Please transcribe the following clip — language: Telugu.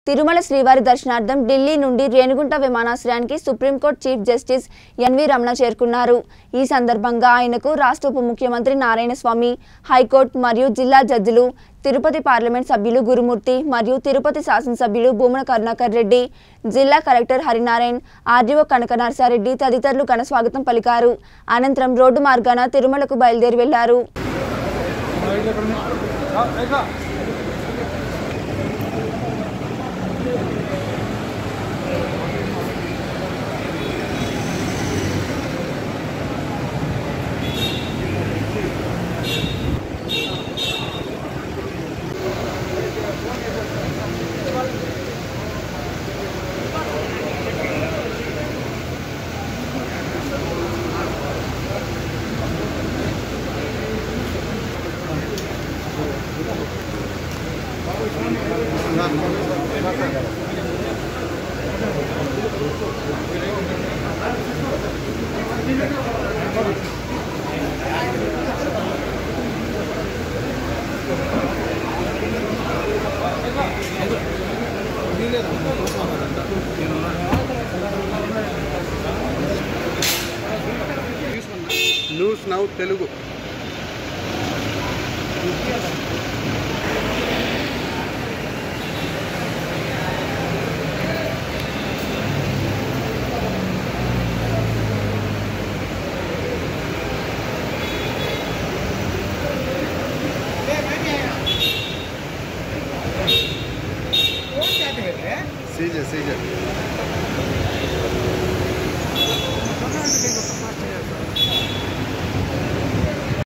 తిరుమల శ్రీవారి దర్శనార్థం ఢిల్లీ నుండి రేణిగుంట విమానాశ్రయానికి supreme court chief justice N V Ramana చేరుకున్నారు ఈ సందర్భంగా ఆయనకు రాష్ట్ర ఉప ముఖ్యమంత్రి నారాయణస్వామి హైకోర్టు మరియు జిల్లా జడ్జిలు తిరుపతి పార్లమెంట్ సభ్యులు గురుమూర్తి మరియు తిరుపతి శాసనసభ్యులు భూమన కరుణాకర్ రెడ్డి జిల్లా కలెక్టర్ హరినారాయణ్ ఆర్డీఓ కనక నరసారెడ్డి తదితరులు ఘనస్వాగతం పలికారు అనంతరం రోడ్డు మార్గాన తిరుమలకు బయలుదేరి వెళ్లారు news now Telugu CJ CJ